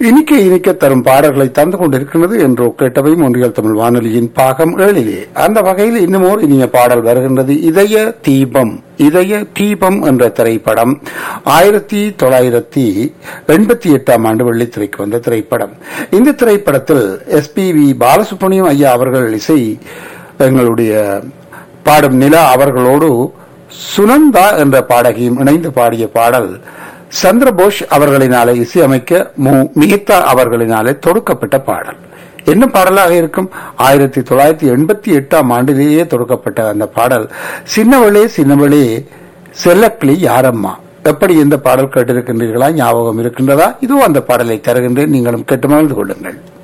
இனிக்க இனிக்க தரும் பாடல்களை தந்து கொண்டிருக்கிறது என்று கேட்டவை ஒன்றியல் தமிழ் வானொலியின் பாகம் ஏழிலே அந்த வகையில் இன்னுமோர் இனிய பாடல் வருகின்றது இதய தீபம் இதய தீபம் என்ற திரைப்படம் ஆயிரத்தி தொள்ளாயிரத்தி எண்பத்தி எட்டாம் ஆண்டு வெள்ளித்திரைக்கு வந்த திரைப்படம் இந்த திரைப்படத்தில் எஸ் பி வி பாலசுப்ரமணியம் ஐயா அவர்கள் இசை எங்களுடைய பாடும் நிலா அவர்களோடு சுனந்தா என்ற பாடகியும் இணைந்து பாடிய பாடல் சந்திரபோஸ் அவர்களினாலே இசையமைக்க மு மிகிதா அவர்களினாலே தொடுக்கப்பட்ட பாடல் என்ன பாடலாக இருக்கும் ஆயிரத்தி தொள்ளாயிரத்தி எண்பத்தி எட்டாம் ஆண்டிலேயே தொடுக்கப்பட்ட அந்த பாடல் சின்னவளே சின்னவளே செல்லக்கிளி யாரம்மா எப்படி இந்த பாடல் கேட்டிருக்கின்றீர்களா ஞாபகம் இருக்கின்றதா இதுவும் அந்த பாடலை தருகின்றேன் நீங்களும் கேட்டு மகிழ்ந்து கொள்ளுங்கள்